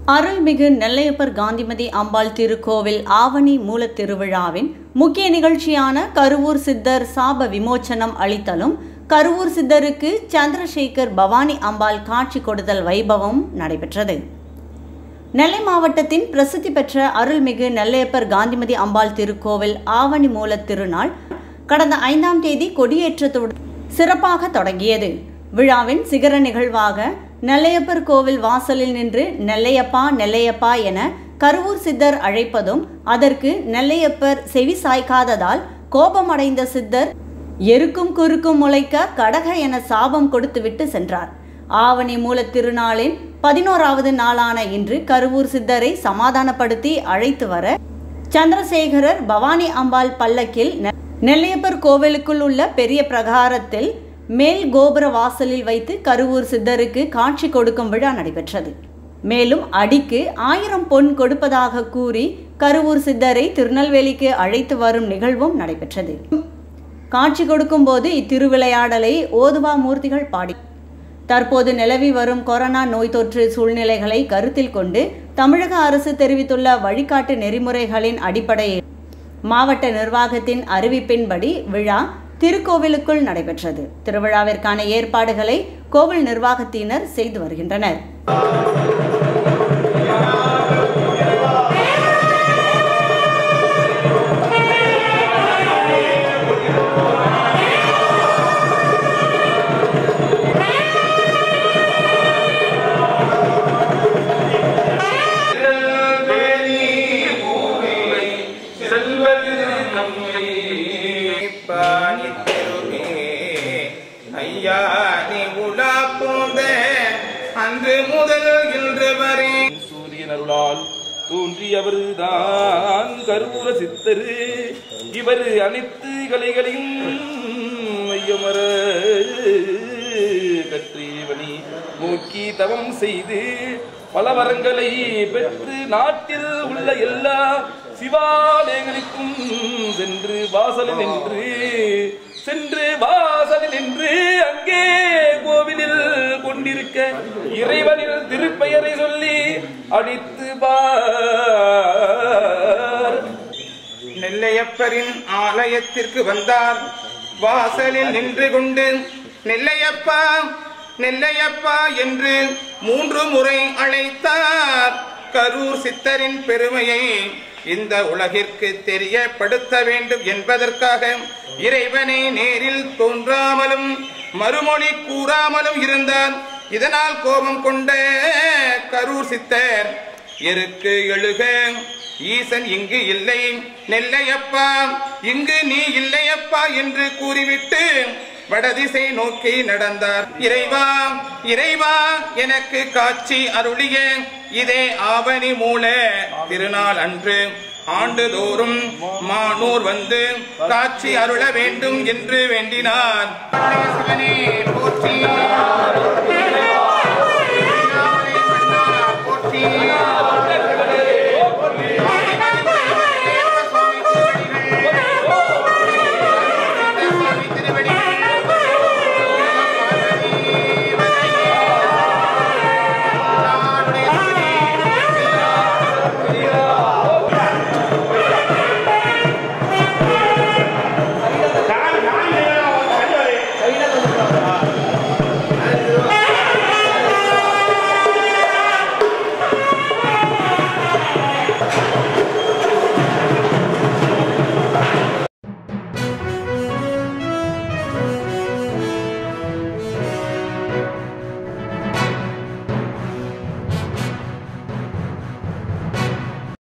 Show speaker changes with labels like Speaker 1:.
Speaker 1: அருள்மிகு நெல்லையப்பர் காந்திமதி அம்பாள் திருக்கோவில் ஆவணி மூலத் திருவிழாவின் முக்கிய நிகழ்ச்சியான கருவூர் சித்தர் சாப விமோச்சனம் அளித்தலும் கருவூர் சித்தருக்கு சந்திரசேகர் பவானி அம்பாள் காட்சி கொடுத்தல் வைபவம் நடைபெற்றது நெல்லை மாவட்டத்தின் பிரசித்தி பெற்ற அருள்மிகு நெல்லையப்பர் காந்திமதி அம்பாள் திருக்கோவில் ஆவணி மூலத் திருநாள் கடந்த ஐந்தாம் தேதி கொடியேற்றத்துடன் சிறப்பாக தொடங்கியது விழாவின் சிகர நிகழ்வாக நெல்லையப்பர் கோவில் வாசலில் நின்று நெல்லையப்பா நெல்லையப்பா என கருவூர் சித்தர் அழைப்பதும் அதற்கு நெல்லையப்பர் செவி சாய்க்காததால் கோபமடைந்த சித்தர் எருக்கும் குறுக்கும் முளைக்க கடக என சாபம் கொடுத்துவிட்டு சென்றார் ஆவணி மூலத் திருநாளின் பதினோராவது நாளான இன்று கருவூர் சித்தரை சமாதானப்படுத்தி அழைத்து வர சந்திரசேகரர் பவானி அம்பாள் பல்லக்கில் நெ- நெல்லையப்பர் கோவிலுக்குள் உள்ள பெரிய பிரகாரத்தில் மேல் கோபுர வாசலில் வைத்து கருவூர் சித்தருக்கு காட்சி கொடுக்கும் விழா நடைபெற்றது மேலும் அடிக்கு ஆயிரம் பொன் கொடுப்பதாக கூறி கருவூர் சித்தரை திருநெல்வேலிக்கு அழைத்து வரும் நிகழ்வும் நடைபெற்றது காட்சி கொடுக்கும்போது இத்திருவிளையாடலை ஓதுவா மூர்த்திகள் பாடி தற்போது நிலவி வரும் கொரோனா நோய் தொற்று சூழ்நிலைகளை கருத்தில் கொண்டு தமிழக அரசு தெரிவித்துள்ள வழிகாட்டு நெறிமுறைகளின் அடிப்படையில் மாவட்ட நிர்வாகத்தின் அறிவிப்பின்படி விழா திருக்கோவிலுக்குள் நடைபெற்றது திருவிழாவிற்கான ஏற்பாடுகளை கோவில் நிர்வாகத்தினர் செய்து வருகின்றனர்
Speaker 2: திருநெல்வேலி ஊரிலை செல்வது நம்மை
Speaker 3: பாணித்தருமே ஐயா நீ உலா போந்த அன்று முதல் இன்று வரை
Speaker 2: சூரியன் அருளால் தோன்றியவர்தான் கருவூர சித்தரு இவர் அனைத்து கலைகளையும் மையமர கற்றியவனி நோக்கி தவம் செய்து பல வரங்களை பெற்று நாட்டில் உள்ள எல்லா சிவாலயங்களுக்கும் சென்று வாசலில் நின்று சென்று வாசலில் நின்று அங்கே கோவிலில் கொண்டிருக்க இறைவனின் திருப்பெயரை சொல்லி அடித்து பார்
Speaker 3: நெல்லையப்பரின் ஆலயத்திற்கு வந்தார் வாசலில் நின்று கொண்டு நெல்லையப்பா நெல்லையப்பா என்று மூன்று முறை அழைத்தார் கரூர் சித்தரின் பெருமையை இந்த உலகிற்கு தெரியப்படுத்த வேண்டும் என்பதற்காக இறைவனை நேரில் தோன்றாமலும் மறுமொழி கூறாமலும் இருந்தார் இதனால் கோபம் கொண்ட கரூர் சித்தர் எருக்கு எழுக ஈசன் இங்கு இல்லை நெல்லையப்பா இங்கு நீ இல்லையப்பா என்று கூறிவிட்டு வடதிசை நோக்கி நடந்தார் இறைவா இறைவா எனக்கு காட்சி அருளிய இதே ஆவணி மூல திருநாள் அன்று ஆண்டுதோறும் மானூர் வந்து காட்சி அருள வேண்டும் என்று வேண்டினார் சிவனே போற்றி